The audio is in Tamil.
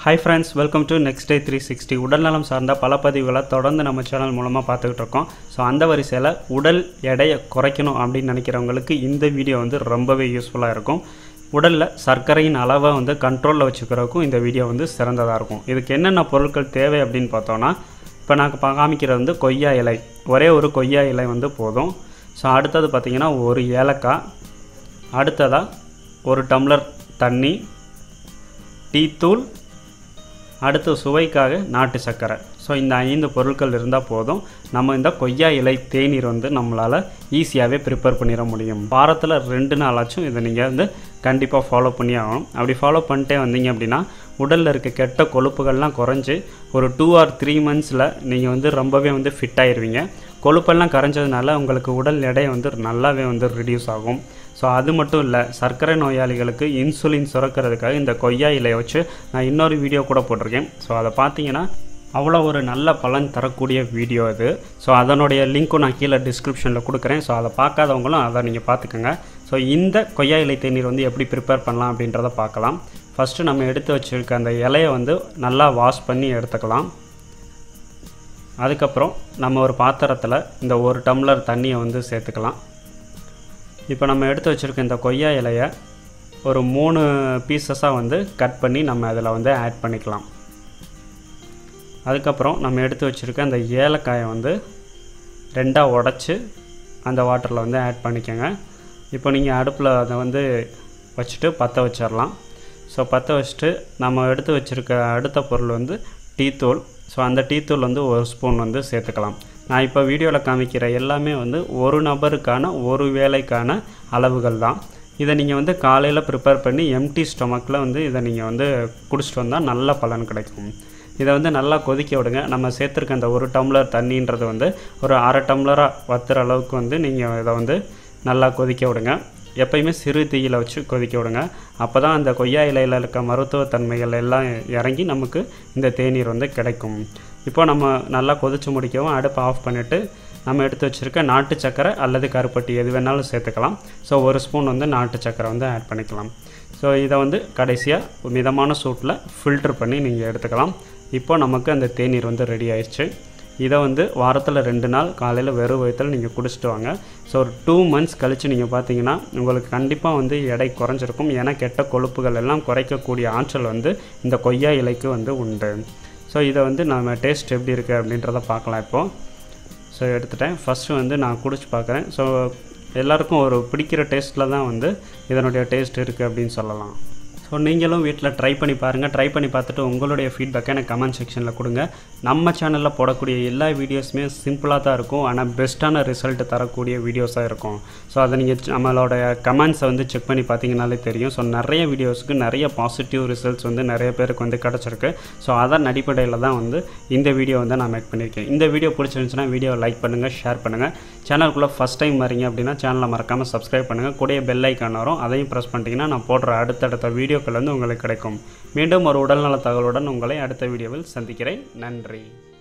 hi friends welcome to next day three sixty உடல்நலம் சார்ந்த பல பதிவுகளை தொடர்ந்து நம்ம சேனல் மூலமாக பார்த்துக்கிட்டு இருக்கோம் ஸோ அந்த வரிசையில் உடல் எடையை குறைக்கணும் அப்படின்னு நினைக்கிறவங்களுக்கு இந்த வீடியோ வந்து ரொம்பவே யூஸ்ஃபுல்லாக இருக்கும் உடலில் சர்க்கரையின் அளவை வந்து கண்ட்ரோலில் வச்சுக்கிறதுக்கும் இந்த வீடியோ வந்து சிறந்ததாக இருக்கும் இதுக்கு என்னென்ன பொருட்கள் தேவை அப்படின்னு பார்த்தோன்னா இப்போ நான் பா- காமிக்கிறது வந்து கொய்யா இலை ஒரே ஒரு கொய்யா இலை வந்து போதும் ஸோ அடுத்தது பார்த்திங்கன்னா ஒரு ஏலக்காய் அடுத்ததாக ஒரு டம்ளர் தண்ணி டீத்தூள் அடுத்து சுவைக்காக நாட்டு சர்க்கரை ஸோ இந்த ஐந்து பொருட்கள் இருந்தால் போதும் நம்ம இந்த கொய்யா இலை தேநீர் வந்து நம்மளால் ஈஸியாகவே ப்ரிப்பேர் பண்ணிட முடியும் வாரத்தில் ரெண்டு நாளாச்சும் இதை நீங்கள் வந்து கண்டிப்பாக ஃபாலோ பண்ணி ஆகணும் அப்படி ஃபாலோ பண்ணிட்டே வந்தீங்க அப்படின்னா உடலில் இருக்க கெட்ட கொழுப்புகள்லாம் குறைஞ்சி ஒரு டூ ஆர் த்ரீ மந்த்ஸில் நீங்கள் வந்து ரொம்பவே வந்து ஃபிட் ஆயிருவீங்க கொழுப்பெல்லாம் கரைஞ்சதுனால உங்களுக்கு உடல் எடை வந்து நல்லாவே வந்து ரிடியூஸ் ஆகும் ஸோ அது மட்டும் இல்லை சர்க்கரை நோயாளிகளுக்கு இன்சுலின் சுரக்கிறதுக்காக இந்த கொய்யா இலையை வச்சு நான் இன்னொரு வீடியோ கூட போட்டிருக்கேன் ஸோ அதை பார்த்தீங்கன்னா அவ்வளோ ஒரு நல்ல பலன் தரக்கூடிய வீடியோ இது ஸோ அதனுடைய லிங்க்கும் நான் கீழே டிஸ்கிரிப்ஷனில் கொடுக்குறேன் ஸோ அதை பார்க்காதவங்களும் அதை நீங்கள் பார்த்துக்கோங்க ஸோ இந்த கொய்யா இலை தேநீர் வந்து எப்படி ப்ரிப்பேர் பண்ணலாம் அப்படின்றத பார்க்கலாம் ஃபஸ்ட்டு நம்ம எடுத்து வச்சுருக்க அந்த இலையை வந்து நல்லா வாஷ் பண்ணி எடுத்துக்கலாம் அதுக்கப்புறம் நம்ம ஒரு பாத்திரத்தில் இந்த ஒரு டம்ளர் தண்ணியை வந்து சேர்த்துக்கலாம் இப்போ நம்ம எடுத்து வச்சுருக்க இந்த கொய்யா இலையை ஒரு மூணு பீசஸாக வந்து கட் பண்ணி நம்ம அதில் வந்து ஆட் பண்ணிக்கலாம் அதுக்கப்புறம் நம்ம எடுத்து வச்சுருக்க அந்த ஏலக்காயை வந்து ரெண்டாக உடச்சி அந்த வாட்டரில் வந்து ஆட் பண்ணிக்கோங்க இப்போ நீங்கள் அடுப்பில் அதை வந்து வச்சுட்டு பற்ற வச்சிடலாம் ஸோ பற்ற வச்சுட்டு நம்ம எடுத்து வச்சுருக்க அடுத்த பொருள் வந்து டீத்தூள் ஸோ அந்த டீத்தூள் வந்து ஒரு ஸ்பூன் வந்து சேர்த்துக்கலாம் நான் இப்போ வீடியோவில் காமிக்கிற எல்லாமே வந்து ஒரு நபருக்கான ஒரு வேலைக்கான அளவுகள் தான் இதை நீங்கள் வந்து காலையில் ப்ரிப்பேர் பண்ணி எம்டி ஸ்டொமக்கில் வந்து இதை நீங்கள் வந்து குடிச்சிட்டு வந்தால் நல்ல பலன் கிடைக்கும் இதை வந்து நல்லா கொதிக்க விடுங்க நம்ம சேர்த்துருக்க அந்த ஒரு டம்ளர் தண்ணின்றது வந்து ஒரு அரை டம்ளராக வத்துற அளவுக்கு வந்து நீங்கள் இதை வந்து நல்லா கொதிக்க விடுங்க எப்பயுமே சிறு தீயில வச்சு கொதிக்க விடுங்க அப்போ தான் அந்த கொய்யா இலையில் இருக்க மருத்துவத்தன்மைகள் எல்லாம் இறங்கி நமக்கு இந்த தேநீர் வந்து கிடைக்கும் இப்போ நம்ம நல்லா கொதிச்சு முடிக்கவும் அடுப்பை ஆஃப் பண்ணிவிட்டு நம்ம எடுத்து வச்சுருக்க நாட்டு சக்கரை அல்லது கருப்பட்டி எது வேணாலும் சேர்த்துக்கலாம் ஸோ ஒரு ஸ்பூன் வந்து நாட்டு சக்கரை வந்து ஆட் பண்ணிக்கலாம் ஸோ இதை வந்து கடைசியாக மிதமான சூட்டில் ஃபில்டர் பண்ணி நீங்கள் எடுத்துக்கலாம் இப்போ நமக்கு அந்த தேநீர் வந்து ரெடி ஆயிடுச்சு இதை வந்து வாரத்தில் ரெண்டு நாள் காலையில் வெறும் வயிற்றில் நீங்கள் குடிச்சிட்டு வாங்க ஸோ ஒரு டூ மந்த்ஸ் கழித்து நீங்கள் பார்த்தீங்கன்னா உங்களுக்கு கண்டிப்பாக வந்து எடை குறைஞ்சிருக்கும் ஏன்னா கெட்ட கொழுப்புகள் எல்லாம் குறைக்கக்கூடிய ஆற்றல் வந்து இந்த கொய்யா இலைக்கு வந்து உண்டு ஸோ இதை வந்து நம்ம டேஸ்ட் எப்படி இருக்குது அப்படின்றத பார்க்கலாம் இப்போது ஸோ எடுத்துட்டேன் ஃபஸ்ட்டு வந்து நான் குடிச்சு பார்க்குறேன் ஸோ எல்லாருக்கும் ஒரு பிடிக்கிற டேஸ்ட்டில் தான் வந்து இதனுடைய டேஸ்ட் இருக்குது அப்படின்னு சொல்லலாம் ஸோ நீங்களும் வீட்டில் ட்ரை பண்ணி பாருங்கள் ட்ரை பண்ணி பார்த்துட்டு உங்களுடைய ஃபீட்பேக்கை எனக்கு கமெண்ட் செக்ஷனில் கொடுங்க நம்ம சேனலில் போடக்கூடிய எல்லா வீடியோஸுமே சிம்பிளாக தான் இருக்கும் ஆனால் பெஸ்ட்டான ரிசல்ட் தரக்கூடிய வீடியோஸாக இருக்கும் ஸோ அதை நீங்கள் நம்மளோட கமெண்ட்ஸை வந்து செக் பண்ணி பார்த்தீங்கனாலே தெரியும் ஸோ நிறைய வீடியோஸ்க்கு நிறைய பாசிட்டிவ் ரிசல்ட்ஸ் வந்து நிறைய பேருக்கு வந்து கிடச்சிருக்கு ஸோ அதன் அடிப்படையில் தான் வந்து இந்த வீடியோ வந்து நான் மேக் பண்ணியிருக்கேன் இந்த வீடியோ பிடிச்சிருந்துச்சுன்னா வீடியோ லைக் பண்ணுங்கள் ஷேர் பண்ணுங்கள் சேனலுக்குள்ளே ஃபஸ்ட் டைம் வரீங்க அப்படின்னா சேனலை மறக்காமல் சப்ஸ்கிரைப் பண்ணுங்கள் கூடிய பெல் ஐக்கான் வரும் அதையும் ப்ரெஸ் பண்ணிட்டீங்கன்னா நான் போடுற அடுத்தடுத்த வீடியோக்கள் வந்து உங்களுக்கு கிடைக்கும் மீண்டும் ஒரு உடல்நல தகவலுடன் உங்களை அடுத்த வீடியோவில் சந்திக்கிறேன் நன்றி